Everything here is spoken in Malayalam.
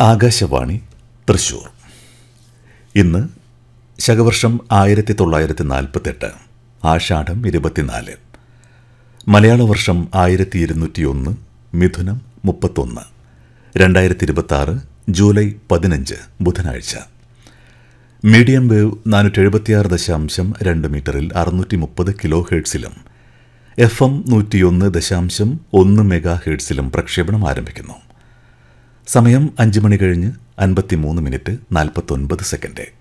ആകാശവാണി തൃശൂർ ഇന്ന് ശകവർഷം ആയിരത്തി തൊള്ളായിരത്തി നാൽപ്പത്തെട്ട് ആഷാഢം ഇരുപത്തിനാല് മലയാള വർഷം ആയിരത്തി ഇരുന്നൂറ്റിയൊന്ന് മിഥുനം മുപ്പത്തൊന്ന് രണ്ടായിരത്തി ഇരുപത്തി ജൂലൈ പതിനഞ്ച് ബുധനാഴ്ച മീഡിയം വേവ് നാനൂറ്റി എഴുപത്തിയാറ് ദശാംശം രണ്ട് മീറ്ററിൽ അറുന്നൂറ്റി മുപ്പത് കിലോ ഹേർട്സിലും എഫ് എം നൂറ്റിയൊന്ന് ദശാംശം ഒന്ന് മെഗാ ഹേർട്സിലും പ്രക്ഷേപണം ആരംഭിക്കുന്നു സമയം അഞ്ച് മണി കഴിഞ്ഞ് അൻപത്തിമൂന്ന് മിനിറ്റ് നാൽപ്പത്തൊൻപത് സെക്കൻഡ്